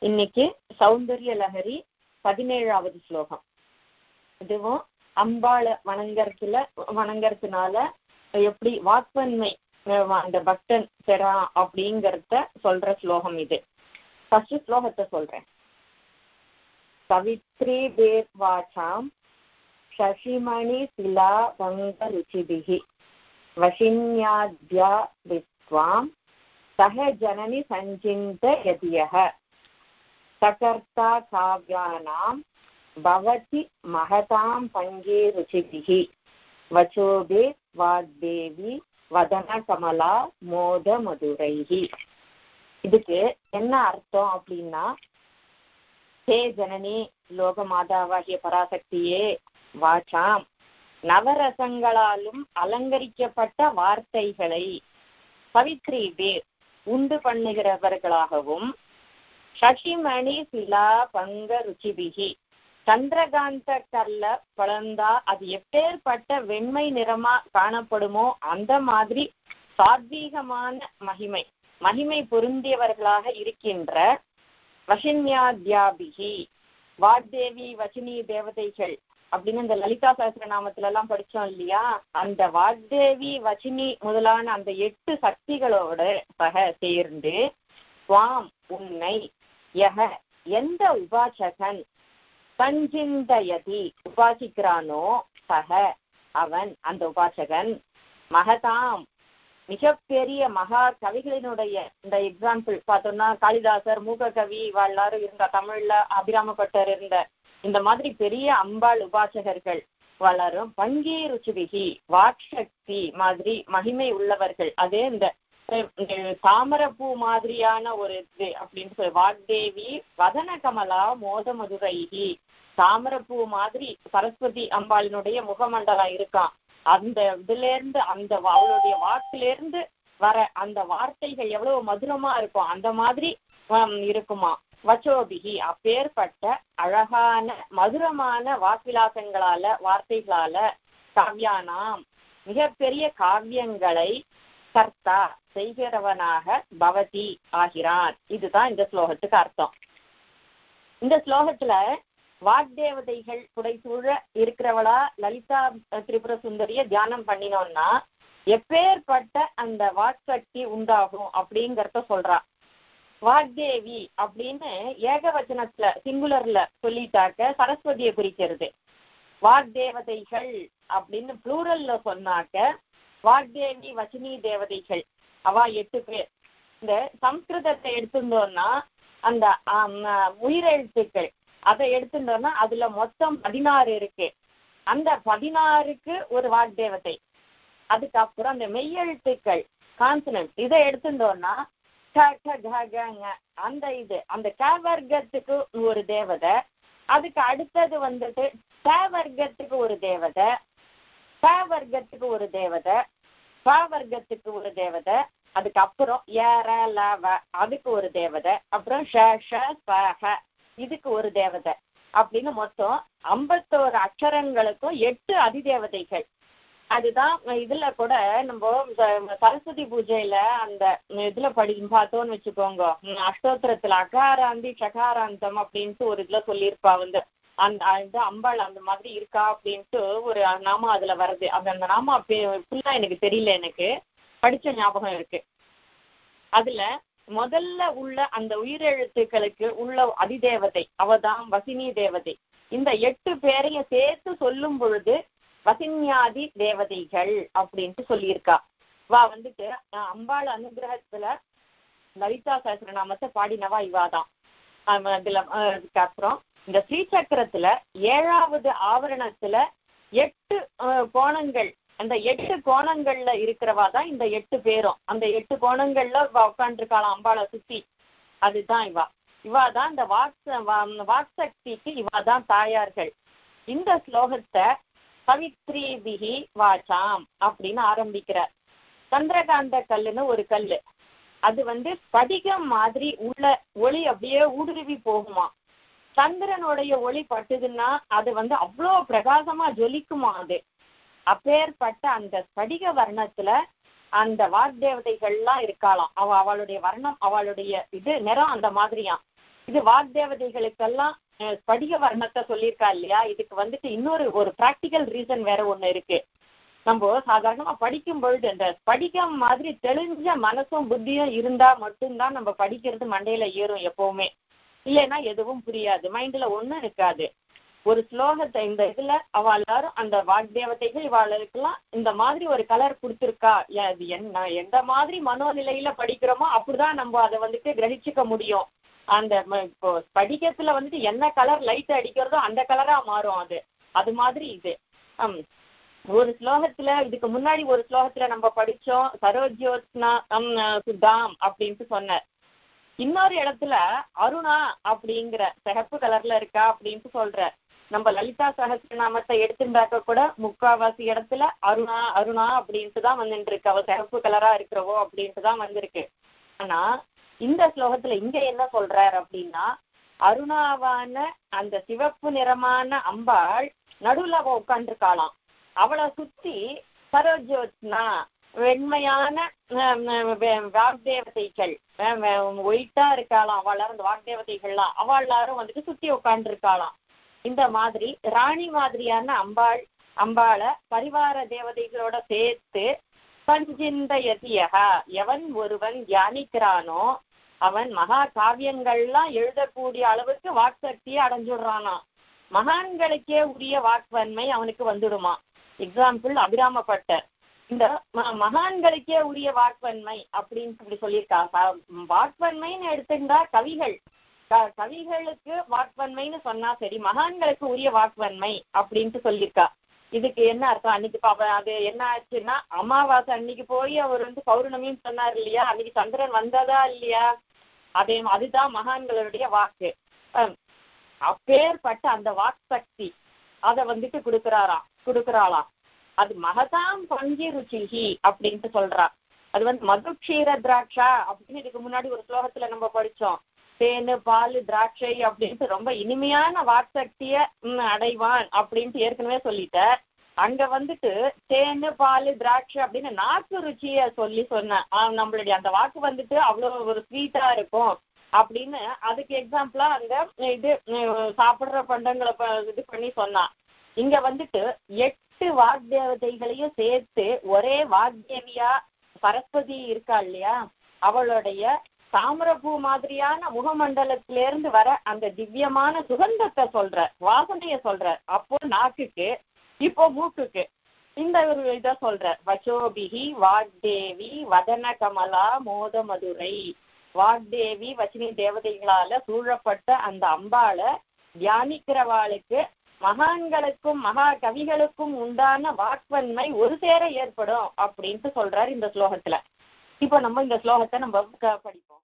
இன்னைக்கு சௌந்தர்ய லஹரி பதினேழாவது ஸ்லோகம் இதுவும் அம்பாள வணங்கறதுல வணங்கறதுனால எப்படி வாக்வன்மை அஹ் அந்த பக்தன் பெறான் அப்படிங்கறத சொல்ற ஸ்லோகம் இது ஃபர்ஸ்ட் ஸ்லோகத்தை சொல்றேன் சவித்ரி பேர் வாசாம் शशिमणि शिला भङ्गरुचिभिः वशिन्याद्या वित्वां सह जननि सञ्चिन्त यदियः सकर्ता काव्यानां भवति महतां पङ्गेरुचिभिः वचोभे वाग्देवी வதனகமலா மோத மதுரைஹி இதுக்கு என்ன அர்த்தம் அப்படின்னா ஹே ஜனனி லோக மாதாவாகிய பராசக்தியே வாசாம் நவரசங்களாலும் அலங்கரிக்கப்பட்ட வார்த்தைகளை பவித்ரி பேர் உண்டு பண்ணுகிறவர்களாகவும் சசிமணி சிலா பங்க ருச்சிபிகி சந்திரகாந்த கல்ல பழந்தா அது எப்பேற்பட்ட வெண்மை நிறமா காணப்படுமோ அந்த மாதிரி சாத்வீகமான மகிமை மகிமை பொருந்தியவர்களாக இருக்கின்ற வசின்யாத்யாபிகி வாக்தேவி வசினி தேவதைகள் அப்படின்னு இந்த லலிதா சகசிரநாமத்துல எல்லாம் படிச்சோம் இல்லையா அந்த வாக்தேவி வச்சினி முதலான அந்த எட்டு சக்திகளோட சக சேர்ந்து சுவாம் உன்னை யக எந்த உபாசகன் பஞ்சிந்தயதி உபாசிக்கிறானோ சக அவன் அந்த உபாசகன் மகதாம் மிகப்பெரிய மகா கவிகளினுடைய இந்த எக்ஸாம்பிள் பார்த்தோம்னா காளிதாசர் மூக கவி எல்லாரும் இருந்த தமிழ்ல அபிராமப்பட்டர் இருந்த இந்த மாதிரி பெரிய அம்பாள் உபாசகர்கள் வளரும் பங்கி ருச்சிபிகி வாக்சக்தி மாதிரி மகிமை உள்ளவர்கள் அதே இந்த தாமரப்பூ மாதிரியான ஒரு இது அப்படின்னு சொல்லி வாக்தேவி வதன கமலா மோத மதுரைகி தாமரப்பூ மாதிரி சரஸ்வதி அம்பாளினுடைய முகமண்டலம் இருக்கான் அந்த இதுல இருந்து அந்த அவளுடைய வாக்குல இருந்து வர அந்த வார்த்தைகள் எவ்வளவு மதுரமா இருக்கும் அந்த மாதிரி இருக்குமா வச்சோபிகி அப்பேற்பட்ட அழகான மதுரமான வாக்கிலாசங்களால வார்த்தைகளால காவியானாம் மிகப்பெரிய காவியங்களை கர்த்தா செய்கிறவனாக பவதி ஆகிறான் இதுதான் இந்த ஸ்லோகத்துக்கு அர்த்தம் இந்த ஸ்லோகத்துல வாக்தேவதைகள் புடைசூழ இருக்கிறவளா லலிதா திரிபுர சுந்தரிய தியானம் பண்ணினோம்னா எப்பேற்பட்ட அந்த வாக்சக்தி உண்டாகும் அப்படிங்கறத சொல்றா வாக்தேவி அப்படின்னு ஏகவச்சனத்துல சிங்குலர்ல சொல்லிட்டாக்க சரஸ்வதியை குறிக்கிறது வாக்தேவதைகள் அப்படின்னு ப்ளூரல்ல சொன்னாக்க வாக்தேவி வச்சினி தேவதைகள் அவா எட்டு பேர் இந்த சம்ஸ்கிருதத்தை எடுத்துட்டோம்னா அந்த உயிரெழுத்துக்கள் அதை எடுத்துட்டோம்னா அதுல மொத்தம் பதினாறு இருக்கு அந்த பதினாறுக்கு ஒரு வாக்தேவதை அதுக்கப்புறம் அந்த மெய்யெழுத்துக்கள் கான்சனன்ட் இதை எடுத்துட்டோம்னா அந்த இது அந்த க வர்க்கத்துக்கு ஒரு தேவதை அதுக்கு அடுத்தது வந்துட்டு க வர்க்கத்துக்கு ஒரு தேவதை ப வர்க்கத்துக்கு ஒரு தேவதை ப வர்க்கத்துக்கு ஒரு தேவதை அதுக்கப்புறம் ஏற லவ அதுக்கு ஒரு தேவதை அப்புறம் ஷ ஷ ப ஹ இதுக்கு ஒரு தேவதை அப்படின்னு மொத்தம் ஐம்பத்தோரு அக்ஷரங்களுக்கும் எட்டு அதிதேவதைகள் அதுதான் இதுல கூட நம்ம சரஸ்வதி பூஜையில அந்த இதுல படி பார்த்தோம்னு வச்சுக்கோங்க அஷ்டோத்திரத்துல அகாராந்தி சகாராந்தம் அப்படின்ட்டு ஒரு இதுல சொல்லியிருப்பா வந்து அந்த இது அம்பாள் அந்த மாதிரி இருக்கா அப்படின்ட்டு ஒரு நாமம் அதுல வருது அந்த அந்த நாம ஃபுல்லா எனக்கு தெரியல எனக்கு படிச்ச ஞாபகம் இருக்கு அதுல முதல்ல உள்ள அந்த உயிரெழுத்துக்களுக்கு உள்ள அதிதேவதை அவதான் வசினி தேவதை இந்த எட்டு பேரையும் சேர்த்து சொல்லும் பொழுது வசின்யாதி தேவதைகள் அப்படின்ட்டு சொல்லியிருக்கா வா வந்துட்டு அம்பாள் அனுகிரகத்துல லலிதா சஹசிரநாமத்தை பாடினவா இவாதான் அதுல அதுக்கப்புறம் இந்த ஸ்ரீசக்கரத்துல ஏழாவது ஆவரணத்துல எட்டு கோணங்கள் அந்த எட்டு கோணங்கள்ல இருக்கிறவா தான் இந்த எட்டு பேரும் அந்த எட்டு கோணங்கள்ல உட்காந்துருக்காளாம் அம்பாளை சுத்தி அதுதான் இவா இவா தான் இந்த வாக் வாக்சக்திக்கு இவா தான் தாயார்கள் இந்த ஸ்லோகத்தை பவித்ரிபிகி வாசாம் அப்படின்னு ஆரம்பிக்கிறார் சந்திரகாந்த கல்லுன்னு ஒரு கல்லு அது வந்து ஸ்படிகம் மாதிரி உள்ள ஒளி அப்படியே ஊடுருவி போகுமா சந்திரனுடைய ஒளி பட்டுதுன்னா அது வந்து அவ்வளோ பிரகாசமா ஜொலிக்குமா அது அப்பேற்பட்ட அந்த ஸ்படிக வர்ணத்துல அந்த வாக்தேவதைகள்லாம் இருக்காளாம் அவ அவளுடைய வர்ணம் அவளுடைய இது நிறம் அந்த மாதிரியாம் இது வாக்தேவதைகளுக்கெல்லாம் அஹ், ஸ்படிக வர்ணத்தை சொல்லியிருக்கா இல்லையா இதுக்கு வந்துட்டு இன்னொரு ஒரு பிராக்டிக்கல் ரீசன் வேற ஒண்ணு இருக்கு நம்ம சாதாரணமா படிக்கும் பொழுது இந்த ஸ்படிகம் மாதிரி தெளிஞ்ச மனசும் புத்தியும் இருந்தா மட்டும்தான் நம்ம படிக்கிறது மண்டையில ஏறும் எப்பவுமே இல்லைன்னா எதுவும் புரியாது மைண்ட்ல ஒண்ணும் இருக்காது ஒரு ஸ்லோகத்தை இந்த இதுல அவ எல்லாரும் அந்த வாக்தேவதைகள் இவாளுக்கெல்லாம் இந்த மாதிரி ஒரு கலர் கொடுத்துருக்கா ஏ- அது என்ன எந்த மாதிரி மனோநிலையில படிக்கிறோமோ அப்படிதான் நம்ம அதை வந்துட்டு கிரகிச்சுக்க முடியும் அந்த ம- இப்போ படிக்கத்துல வந்துட்டு என்ன கலர் லைட் அடிக்கிறதோ அந்த கலரா மாறும் அது அது மாதிரி இது ஹம், ஒரு ஸ்லோகத்துல இதுக்கு முன்னாடி ஒரு ஸ்லோகத்துல நம்ம படிச்சோம் சரோஜோத்னா ஹம், சுதாம் அப்படின்ட்டு சொன்னார் இன்னொரு இடத்துல அருணா அப்படிங்கிற சிகப்பு கலர்ல இருக்கா அப்படின்ட்டு சொல்ற நம்ம லலிதா சகஸ்ரநாமத்தை எடுத்துட்டாக்க கூட முக்காவாசி இடத்துல அருணா அருணா அப்படின்ட்டு தான் வந்துட்டு இருக்கு அவ சிகப்பு கலரா இருக்கிறவோ அப்படின்ட்டு தான் வந்திருக்கு ஆனா இந்த ஸ்லோகத்துல இங்க என்ன சொல்றார் அப்படின்னா அருணாவான அந்த சிவப்பு நிறமான அம்பாள் நடுவுல அவ உட்காந்துருக்காளாம் அவளை சுத்தி சரோஜோத்னா வெண்மையான ஹம், வே- வாக்தேவதைகள் ஒயிட்டா இருக்காளாம் அவள் அந்த வாக்தேவதைகள்லாம் அவள் எல்லாரும் வந்துட்டு சுத்தி உட்காந்துருக்காளாம் இந்த மாதிரி ராணி மாதிரியான அம்பாள் அம்பாளை பரிவார தேவதைகளோட சேர்த்து பஞ்சிந்தயதியகா எவன் ஒருவன் தியானிக்கிறானோ அவன் மகா காவியங்கள்லாம் எழுதக்கூடிய அளவுக்கு வாக்சக்தியை அடைஞ்சுடுறானாம் மகான்களுக்கே உரிய வாக்வன்மை அவனுக்கு வந்துடுமா எக்ஸாம்பிள் அபிராமப்பட்டர் இந்த ம- மகான்களுக்கே உரிய வாக்வன்மை அப்படின்னு இப்படி சொல்லியிருக்கா ச- வாக்வன்மைன்னு எடுத்துட்டா கவிகள் க- கவிகளுக்கு வாக்வன்மைன்னு சொன்னா சரி மகான்களுக்கு உரிய வாக்வன்மை அப்படின்ட்டு சொல்லியிருக்கா இதுக்கு என்ன அர்த்தம் அன்னைக்கு பாப்ப அது என்ன ஆச்சுன்னா அமாவாசை அன்னைக்கு போய் அவர் வந்து பௌர்ணமின்னு சொன்னார் இல்லையா அன்னைக்கு சந்திரன் வந்ததா இல்லையா அதே அதுதான் மகான்களுடைய வாக்கு அஹ் அப்பேற்பட்ட அந்த வாக் சக்தி அதை வந்துட்டு கொடுக்குறாராம் கொடுக்குறாளாம் அது மகதாம் பஞ்சி ருச்சிஹி அப்படின்ட்டு சொல்றா அது வந்து மது க்ஷீர திராட்சா அப்படின்னு இதுக்கு முன்னாடி ஒரு ஸ்லோகத்துல நம்ம படிச்சோம் தேனு பால் திராட்சை அப்படின்ட்டு ரொம்ப இனிமையான வாக்சக்திய ம், அடைவான் அப்படின்ட்டு ஏற்கனவே சொல்லிட்டேன் அங்க வந்துட்டு தேனு பால் திராட்சை அப்படின்னு நாக்கு ருச்சிய சொல்லி சொன்னேன் ஆ, நம்மளுடைய அந்த வாக்கு வந்துட்டு அவ்வளவு ஒரு ஸ்வீட்டா இருக்கும் அப்படின்னு அதுக்கு எக்ஸாம்பிளா அந்த இது உம், சாப்பிடுற பண்டங்களை ப- இது பண்ணி சொன்னான் இங்க வந்துட்டு எட்டு வாக்தேவதைகளையும் சேர்த்து ஒரே வாக்தேவியா சரஸ்வதி இருக்கா இல்லையா அவளுடைய தாமிரபூ மாதிரியான முகமண்டலத்திலிருந்து வர அந்த திவ்யமான சுகந்தத்தை சொல்ற வாசனைய சொல்ற அப்போ நாக்குக்கு இப்போ மூக்குக்கு இந்த ஒரு இத சொல்ற வச்சோபிகி வாக்தேவி வதன கமலா மோத மதுரை வாக்தேவி வச்சினி தேவதைகளால சூழப்பட்ட அந்த அம்பாளை தியானிக்கிறவாளுக்கு மகான்களுக்கும் மகா கவிகளுக்கும் உண்டான வாக்வன்மை ஒரு சேர ஏற்படும் அப்படின்ட்டு சொல்றாரு இந்த ஸ்லோகத்துல இப்போ நம்ம இந்த ஸ்லோகத்தை நம்ம க- படிப்போம்